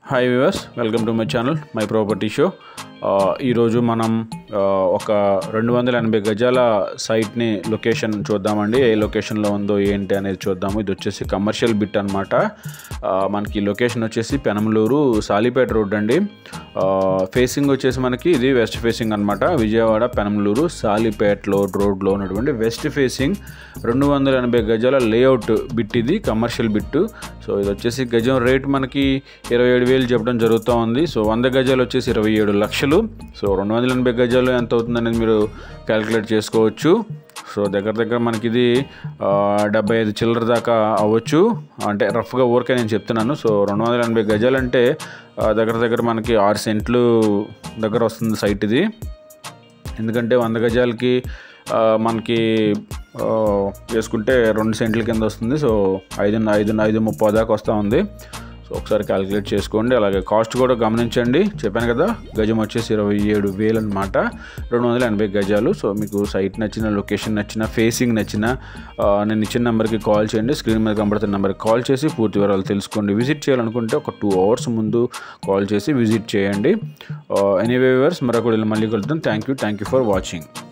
hi viewers welcome to my channel my property show ఈరోజు మనం ఆ, ఒక రెండు వందల ఎనభై గజాల సైట్ని లొకేషన్ చూద్దామండి ఏ లొకేషన్లో ఉందో ఏంటి అనేది చూద్దాము ఇది వచ్చేసి కమర్షియల్ బిట్ అనమాట మనకి లొకేషన్ వచ్చేసి పెనమలూరు సాలిపేట రోడ్ అండి ఫేసింగ్ వచ్చేసి మనకి ఇది వెస్ట్ ఫేసింగ్ అనమాట విజయవాడ పెనమలూరు సాలిపేట రోడ్ రోడ్లో ఉన్నటువంటి వెస్ట్ ఫేసింగ్ రెండు వందల ఎనభై గజాల లేఅవుట్ బిట్ ఇది కమర్షియల్ బిట్ సో ఇది వచ్చేసి గజం రేట్ మనకి ఇరవై ఏడు వేలు చెప్పడం జరుగుతూ ఉంది సో వంద గజాలు వచ్చేసి ఇరవై ఏడు లక్షలు సో రెండు వందల ఎనభై గజాలు ఎంత అవుతుంది అనేది మీరు క్యాలిక్యులేట్ చేసుకోవచ్చు సో దగ్గర దగ్గర మనకి ఇది ఆ, డెబ్బై ఐదు చిల్లర దాకా అవ్వచ్చు అంటే రఫ్గా ఊరికే నేను చెప్తున్నాను సో రెండు వందల ఎనభై గజాలు అంటే ఆ, దగ్గర దగ్గర మనకి ఆరు సెంట్లు దగ్గర వస్తుంది సైట్ ఇది ఎందుకంటే వంద గజాలకి ఆ, మనకి ఆ, వేసుకుంటే రెండు సెంట్ల కింద వస్తుంది సో ఐదు ఐదు ఐదు ముప్పై దాకా వస్తూ ఉంది సో ఒకసారి క్యాలిక్యులేట్ చేసుకోండి అలాగే కాస్ట్ కూడా గమనించండి చెప్పాను కదా గజం వచ్చేసి ఇరవై ఏడు వేలు అనమాట రెండు వందల ఎనభై గజాలు సో మీకు సైట్ నచ్చిన లొకేషన్ నచ్చిన ఫేసింగ్ నచ్చిన ఆ, నేను ఇచ్చిన నెంబర్కి కాల్ చేయండి స్క్రీన్ మీద కనబడుతున్న నెంబర్కి కాల్ చేసి పూర్తి వివరాలు తెలుసుకోండి విజిట్ చేయాలనుకుంటే ఒక టూ అవర్స్ ముందు కాల్ చేసి విజిట్ చేయండి ఎనీవే వ్యూవర్స్ మరొకటి మళ్ళీ కలుద్దాం thank you thank you for watching